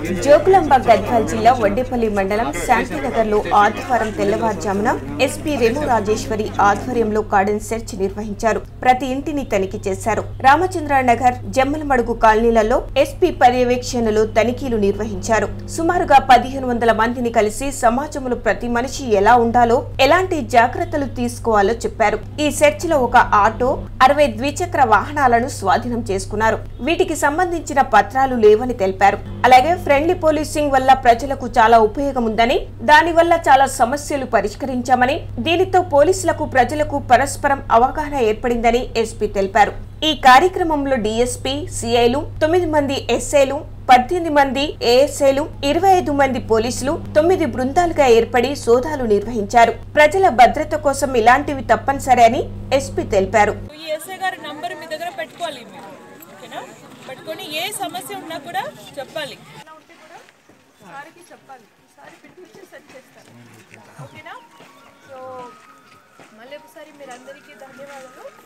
జోగులాంబ గద్వాల్ జిల్లా వడ్డేపల్లి మండలం శాంతినగర్ లో ఆదివారం తెల్లవారుజామున ఎస్పీ రెము రాజేశ్వరి ఆధ్వర్యంలో కార్డన్ సెర్చ్ నిర్వహించారు ప్రతి ఇంటిని తనిఖీ చేశారు రామచంద్ర నగర్ జమ్మలమడుగు కాలనీలలో ఎస్పీ పర్యవేక్షణలో తనిఖీలు నిర్వహించారు సుమారుగా పదిహేను వందల మందిని కలిసి సమాజంలో ప్రతి మనిషి ఎలా ఉండాలో ఎలాంటి జాగ్రత్తలు తీసుకోవాలో చెప్పారు ఈ సెర్చ్ లో ఒక ఆటో అరవై ద్విచక్ర వాహనాలను స్వాధీనం చేసుకున్నారు వీటికి సంబంధించిన పత్రాలు లేవని తెలిపారు అలాగే ఫ్రెండ్లీ పోలీసింగ్ వల్ల ప్రజలకు చాలా ఉపయోగం ఉందని దానివల్ల చాలా సమస్యలు పరిష్కరించామని దీనితో పోలీసులకు ప్రజలకు పరస్పరం అవగాహన ఏర్పడిందని ఎస్పీ తెలిపారు ఈ కార్యక్రమంలో డీఎస్పీ సిఐలు తొమ్మిది మంది ఎస్ఐలు పద్దెనిమిది మంది ఏఎస్ఐలు ఇరవై ఐదు మంది పోలీసులు తొమ్మిది బృందాలుగా ఏర్పడి సోదాలు నిర్వహించారు ప్రజల భద్రత కోసం ఇలాంటివి తప్పనిసరి అని ఎస్పీ తెలిపారు ఈ ఎస్ఐ గారి నంబర్ మీ దగ్గర పెట్టుకోవాలి మీరు ఓకేనా పెట్టుకొని ఏ సమస్య ఉన్నా కూడా చెప్పాలి ఎలా ఉంటే కూడా సార్కి చెప్పాలి సారి పిలిపించి సెట్ చేస్తారు ఓకేనా సో మళ్ళీ ఒకసారి మీరు అందరికీ ధన్యవాదాలు